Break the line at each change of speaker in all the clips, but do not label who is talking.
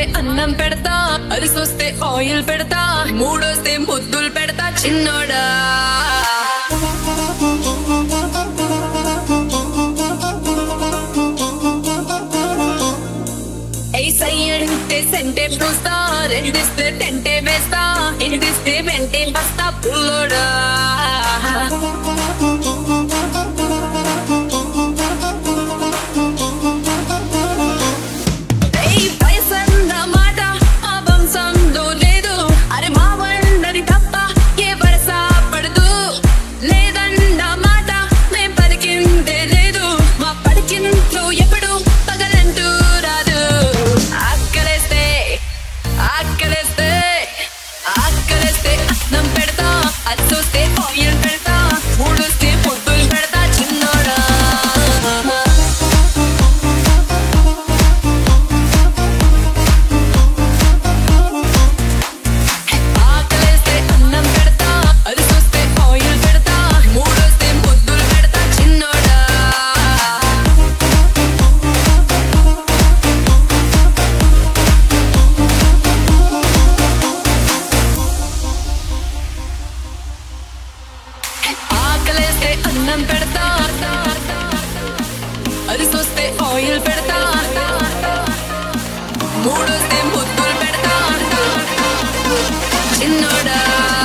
అన్నం పెడతా అరిసొస్తే ఆయిల్ పెడతా మూడొస్తే ముద్దులు పెడతా చిన్నోడా అంటే సెంటే పూస్తా రెండిస్తే టెంటే వేస్తా ఇంటిస్తే వెంటే బస్తా పుల్లోడా ఏయ్ వయసన్న మాట ఆ వంశంలో లేదు అరే మా వండని తప్ప ఏ వరస పడదు లేదన్న మాట మేం పలికిందే లేదు మా పడికింట్లో ఎప్పుడు పగలంటూ రాదు ఆకలేస్తే ఆకలేస్తే ఆకలేస్తే అన్నం పెడతా అది చూస్తే ఆయిల్ పెడతా మూడొస్తే పొద్దులు పెడతా చిన్నోడా ఆకలేస్తే అన్నం పెడతా అది చూస్తే ఆయిల్ పెడతా మూడొస్తే ముద్దులు పెడతా చిన్నోడా ఆకలేస్తే అన్నం పెడతా అది చూస్తే ఆయిల్ పెడతా మూడొస్తే ముద్దులు పెడతా చిన్నోడా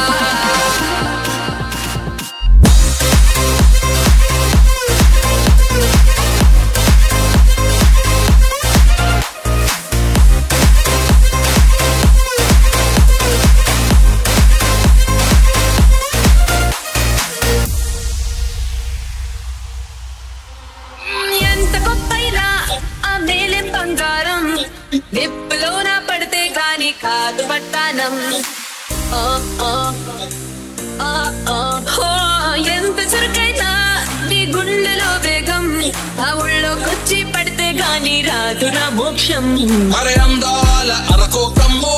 ఎంత గొప్పైనా ఆ మేలే బంగారం నిప్పులోన పడితే గాని కాదు పట్టానం ఓ, ఓ, ఓ, ఓ, ఓ, ఎంత చురుకైనా నీ గుండెలో వేగం ఆ ఊళ్ళోకొచ్చి పడితే గాని రాదు నా మోక్షం
అరే అందాల అరకోకమ్మో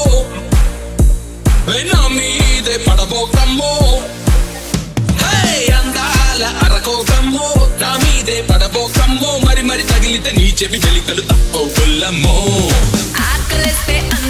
నా మీదే పడబోకమ్మో హే అందాల అరకోకమ్మో నా మీదే పడబోకమ్మో మరి మరి తగిలితే నీ చెవి వెలికలు తప్పో పుల్లమ్మో
ఆకలిస్తే